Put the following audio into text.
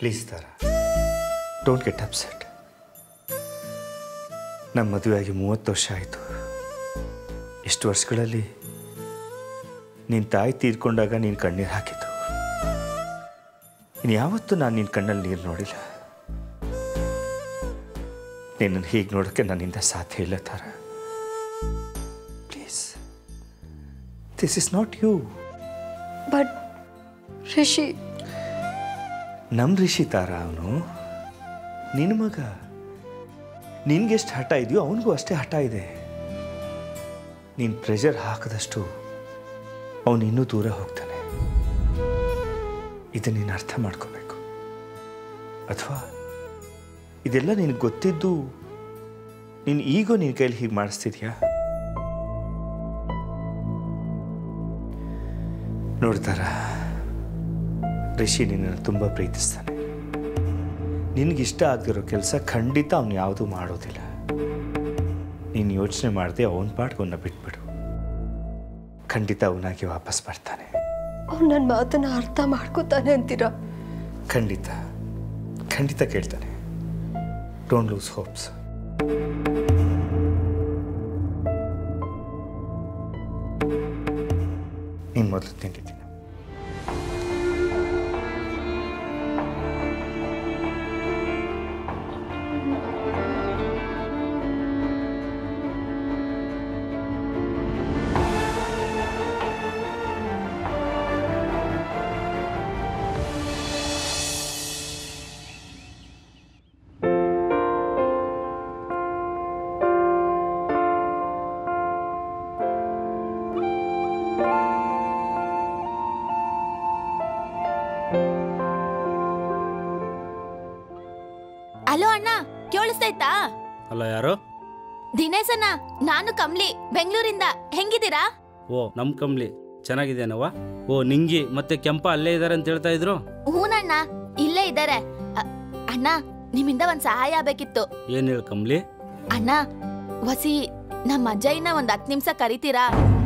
please Tara don't get upset ನಮ್ಮ ಮದುವೆಯಾಗಿ ಮೂವತ್ತು ವರ್ಷ ಆಯಿತು ಎಷ್ಟು ವರ್ಷಗಳಲ್ಲಿ ನಿನ್ನ ತಾಯಿ ತೀರ್ಕೊಂಡಾಗ ನೀನು ಕಣ್ಣೀರು ಹಾಕಿದ್ದು ಇನ್ನು ಯಾವತ್ತೂ ನಾನು ನಿನ್ನ ಕಣ್ಣಲ್ಲಿ ನೀರು ನೋಡಿಲ್ಲ ನಿನ್ನನ್ನು ಹೀಗೆ ನೋಡೋಕ್ಕೆ ನನ್ನಿಂದ ಸಾಧ್ಯ ಇಲ್ಲ Tara please this is not you but Rishi ನಮ್ಮ ರಿಷಿ ತಾರ ಅವನು ನಿನ್ನ ಮಗ ನಿನ್ಗೆಷ್ಟು ಹಠ ಇದೆಯೋ ಅವನಿಗೂ ಅಷ್ಟೇ ಹಠ ಇದೆ ನೀನು ಪ್ರೆಷರ್ ಹಾಕಿದಷ್ಟು ಅವನು ಇನ್ನೂ ದೂರ ಹೋಗ್ತಾನೆ ಇದನ್ನು ನೀನು ಅರ್ಥ ಮಾಡ್ಕೋಬೇಕು ಅಥವಾ ಇದೆಲ್ಲ ನಿನಗೆ ಗೊತ್ತಿದ್ದು ನೀನು ಈಗೋ ನಿನ್ನ ಕೈಲಿ ಹೀಗೆ ಮಾಡಿಸ್ತಿದ್ಯಾ ನೋಡ್ತಾರ ರಿಷಿ ನಿನ್ನನ್ನು ತುಂಬ ಪ್ರೀತಿಸ್ತಾನೆ ನಿನಗಿಷ್ಟ ಆಗದಿರೋ ಕೆಲಸ ಖಂಡಿತ ಅವನು ಯಾವುದೂ ಮಾಡೋದಿಲ್ಲ ನೀನು ಯೋಚನೆ ಮಾಡದೆ ಅವನ ಪಾಟ್ಗೆ ಬಿಟ್ಬಿಡು ಖಂಡಿತ ಅವನಾಗಿ ವಾಪಸ್ ಬರ್ತಾನೆ ಅವ್ನು ನನ್ನ ಮಾತನ್ನ ಅರ್ಥ ಮಾಡ್ಕೋತಾನೆ ಅಂತೀರಾ ಖಂಡಿತ ಖಂಡಿತ ಕೇಳ್ತಾನೆ ಡೋಂಟ್ ಲೂಸ್ ಹೋಪ್ಸ್ ನೀನು ಮೊದಲು ತಿಂಡಿದ್ದೀನಿ ಅಲೋ ಅಣ್ಣ ಕೇಳಿಸ್ತೈತಾ ಅಲ್ಲ ಯಾರು ದಿನೇಶ್ ಅಣ್ಣ ನಾನು ಕಮ್ಲಿ ಬೆಂಗಳೂರಿಂದ ಹೆಂಗಿದ್ದೀರಾ ಓ ನಮ್ಮ ಕಂಬ್ಲಿ ಚೆನ್ನಾಗಿದ್ದೇನವ್ವ ಓ ನಿಂಗಿ ಮತ್ತೆ ಕೆಂಪ ಅಲ್ಲೇ ಇದ್ದಾರೆ ಅಂತ ಹೇಳ್ತಾ ಇದ್ರು ಹೂನಣ್ಣ ಇಲ್ಲೇ ಇದ್ದಾರೆ ಅ- ಅಣ್ಣ ನಿಮ್ಮಿಂದ ಒಂದ್ ಸಹಾಯ ಆಗ್ಬೇಕಿತ್ತು ಏನ್ ಹೇಳು ಕಂಬ್ಲಿ ಅಣ್ಣ ವಸಿ ನಮ್ಮ ಅಜ್ಜಯ್ಯನ ಒಂದ್ ಹತ್ತು ನಿಮಿಷ ಕರಿತೀರಾ